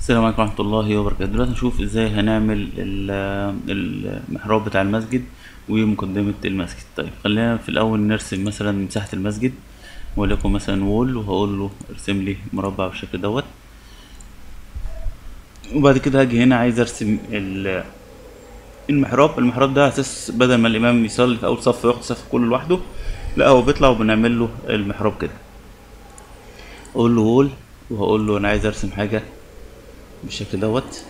السلام عليكم ورحمة الله وبركاته دلوقتي نشوف ازاي هنعمل ال- المحراب بتاع المسجد ومقدمة المسجد طيب خلينا في الأول نرسم مثلا مساحة المسجد وليكن مثلا وول وهقول له ارسم لي مربع بالشكل دوت وبعد كده هاجي هنا عايز ارسم ال- المحراب المحراب ده على اساس بدل ما الامام يصلي في اول صف وياخد صف كله لوحده لا هو بيطلع وبنعمل له المحراب كده اقول له وول وهقول له انا عايز ارسم حاجه بالشكل دوت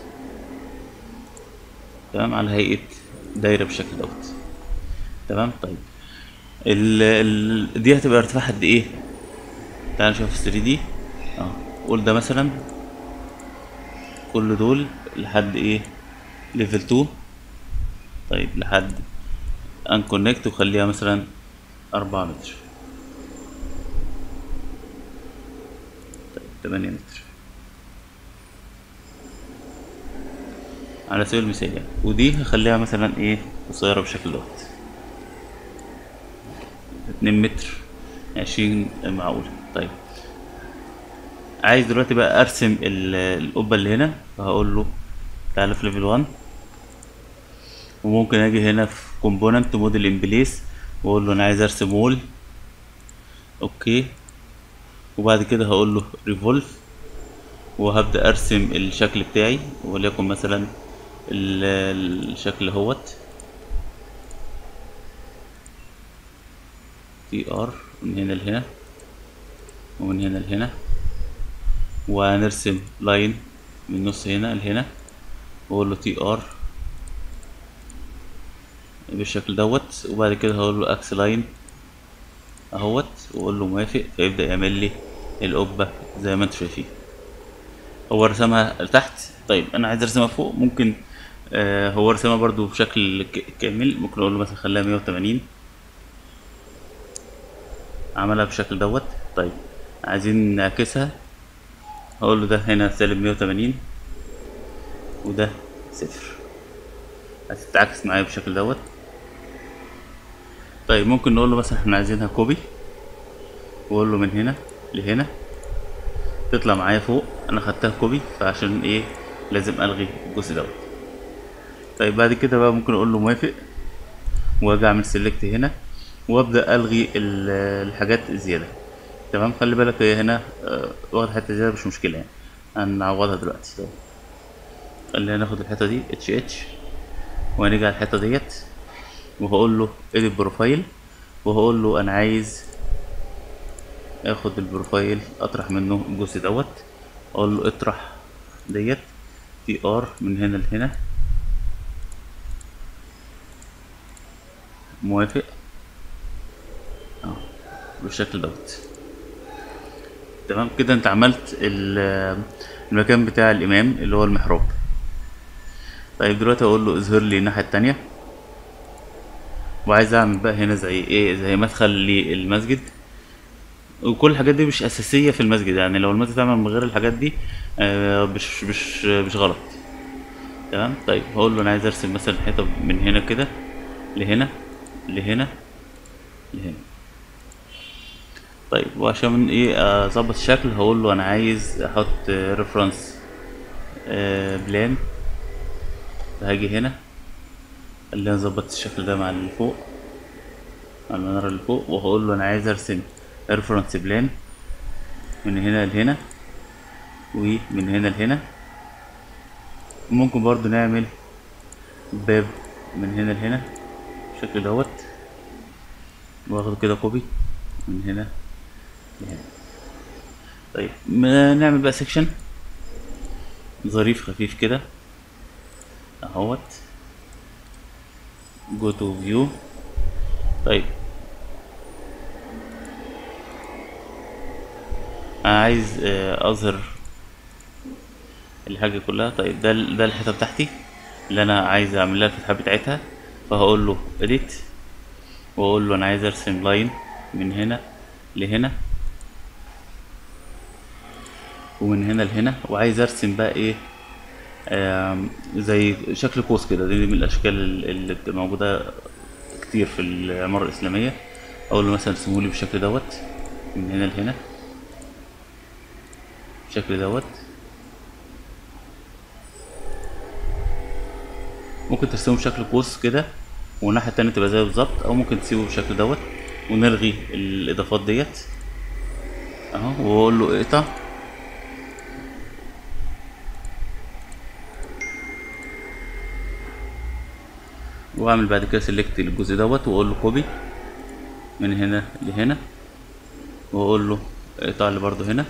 تمام على هيئة دايرة بالشكل دوت تمام طيب ال ال دي هتبقى ارتفاعها قد ايه تعال نشوف في 3 دي اه قول ده مثلا كل دول لحد ايه ليفل 2 طيب لحد ان كونكت وخليها مثلا أربعة متر طيب تمانية متر على سبيل المثال يعني ودي هخليها مثلا ايه قصيرة بالشكل دوت اتنين متر عشرين معقولة طيب عايز دلوقتي بقى ارسم ال- القبة اللي هنا فهقول له تعالى في ليفل 1 وممكن اجي هنا في كومبوننت موديل ان بليس واقول له انا عايز ارسم وول اوكي وبعد كده هقول له ريفولف وهبدأ ارسم الشكل بتاعي وليكن مثلا ال- الشكل هوت تي ار من هنا لهنا ومن هنا لهنا وهنرسم لاين من النص هنا لهنا واقول له تي ار بالشكل دوت وبعد كده هقول له اكس لاين اهوت واقول له موافق فيبدأ يعمل لي القبة زي ما انتم شايفين هو رسمها لتحت طيب انا عايز ارسمها فوق ممكن آه هو رسمها برضو بشكل ك- كامل ممكن اقول له مثلا خليها 180 عملها بالشكل دوت طيب عايزين نعكسها هقول له ده هنا سالب 180 وده صفر هتتعكس معايا بالشكل دوت طيب ممكن نقول له مثلا احنا عايزينها كوبي واقول له من هنا لهنا تطلع معايا فوق انا خدتها كوبي فعشان ايه لازم الغي الجزء دوت طيب بعد كده بقى ممكن اقول له موافق واجي اعمل سيلكت هنا وابدا الغي ال- الحاجات الزياده تمام خلي بالك هي هنا آه، واخد حته زياده مش مشكله يعني هنعوضها دلوقتي طيب. خلينا ناخد الحته دي اتش اتش وهنيجي على الحته ديت وهقول له اديت بروفايل وهقول له انا عايز اخد البروفايل اطرح منه الجزء دوت اقول له اطرح ديت تي ار من هنا لهنا موافق اه بالشكل دوت تمام كده انت عملت ال- المكان بتاع الامام اللي هو المحراب طيب دلوقتي اقول له اظهر لي الناحيه التانية وعايز اعمل بقى هنا زي ايه زي مدخل للمسجد وكل الحاجات دي مش اساسيه في المسجد يعني لو المسجد اتعمل من غير الحاجات دي آه، مش مش مش غلط تمام طيب هقول له انا عايز ارسم مثلا حته من هنا كده لهنا لهنا لهنا طيب وعشان من ايه اظبط الشكل هقول له انا عايز احط ريفرنس بلان هاجي هنا خلينا نظبط الشكل ده مع اللي فوق مع المنارة اللي فوق وهقول له انا عايز ارسم ريفرنس بلان من هنا لهنا ومن هنا لهنا ممكن برضو نعمل باب من هنا لهنا بالشكل دوت واخده كده كوبي من هنا لهنا طيب ما نعمل بقى سيكشن ظريف خفيف كده اهوت جو تو فيو طيب انا عايز آه، اظهر الحاجه كلها طيب ده ال- ده الحته بتاعتي اللي انا عايز اعمل لها الفتحات بتاعتها فهقول له edit واقول له انا عايز ارسم لاين من هنا لهنا ومن هنا لهنا وعايز ارسم بقى ايه آم، زي شكل قوس كده دي من الاشكال ال- اللي بتبقى موجوده كتير في العماره الاسلاميه اقول له مثلا ارسمهولي بالشكل دوت من هنا لهنا بالشكل دوت ممكن ترسمه بشكل قوس كده والناحية التانية تبقى زيه بالظبط او ممكن تسيبه بالشكل دوت ونلغي الاضافات ديت اهو واقول له اقطع واعمل بعد كده سيلكت للجزء دوت واقول له كوبي من هنا لهنا واقول له اقطع لي برضو هنا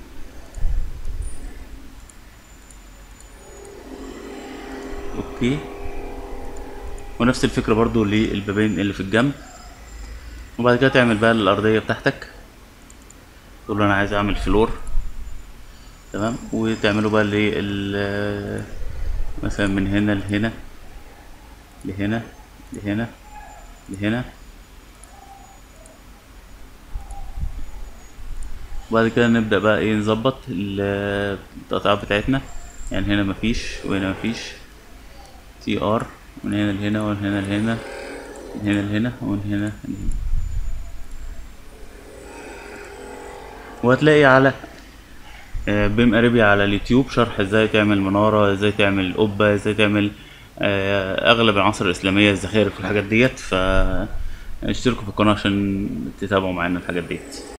اوكي ونفس الفكرة برضو للبابين اللي في الجنب وبعد كده تعمل بقى الأرضية بتاعتك تقول له أنا عايز أعمل فلور تمام وتعمله بقى لل مثلا من هنا لهنا لهنا لهنا لهنا وبعد كده نبدأ بقى ايه نظبط ال- التقطيعات بتاعتنا يعني هنا مفيش وهنا مفيش تي ار من هنا لهنا ومن هنا لهنا من هنا لهنا ومن هنا لهنا وهتلاقي على آه، بيم اريبيا على اليوتيوب شرح ازاي تعمل منارة ازاي تعمل قبة ازاي تعمل آه، اغلب العناصر الاسلامية الزخارف والحاجات ديت فاشتركوا في القناة عشان تتابعوا معانا الحاجات ديت